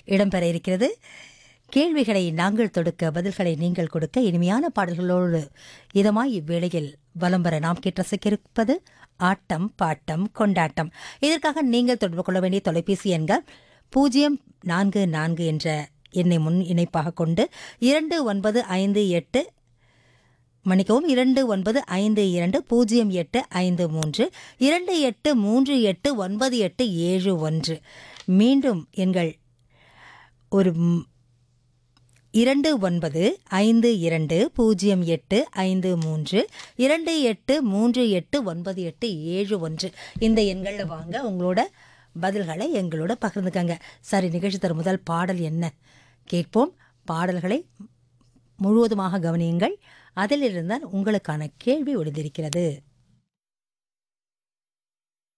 இடம்பெற இருக்கிறது கேள்விகளை நாங்கள் தொடுக்க பதில்களை நீங்கள் கொடுக்க இனிமையான பாடல்களோடு இதமாய் இவ்வேளையில் வலம் வர நாம் கேட்டசைக்கிருப்பது ஆட்டம் பாட்டம் கொண்டாட்டம் இதற்காக நீங்கள் தொடர்பு கொள்ள வேண்டிய தொலைபேசி எண்கள் பூஜ்ஜியம் நான்கு நான்கு என்ற எண்ணை முன் இணைப்பாக கொண்டு இரண்டு ஒன்பது ஐந்து எட்டு மன்னிக்கவும் இரண்டு ஒன்பது ஐந்து இரண்டு பூஜ்ஜியம் எட்டு ஐந்து மூன்று இரண்டு எட்டு மூன்று எட்டு ஒன்பது எட்டு ஏழு ஒன்று மீண்டும் எங்கள் ஒரு ம், இரண்டு ஒன்பது ஐந்து இரண்டு பூஜ்ஜியம் எட்டு ஐந்து மூன்று இரண்டு எட்டு மூன்று எட்டு ஒன்பது எட்டு ஏழு ஒன்று இந்த எண்களில் வாங்க உங்களோட பதில்களை எங்களோட பகிர்ந்துக்கங்க சரி நிகழ்ச்சி தரும் முதல் பாடல் என்ன கேட்போம் பாடல்களை முழுவதுமாக கவனியுங்கள் அதிலிருந்தான் உங்களுக்கான கேள்வி ஒளிந்திருக்கிறது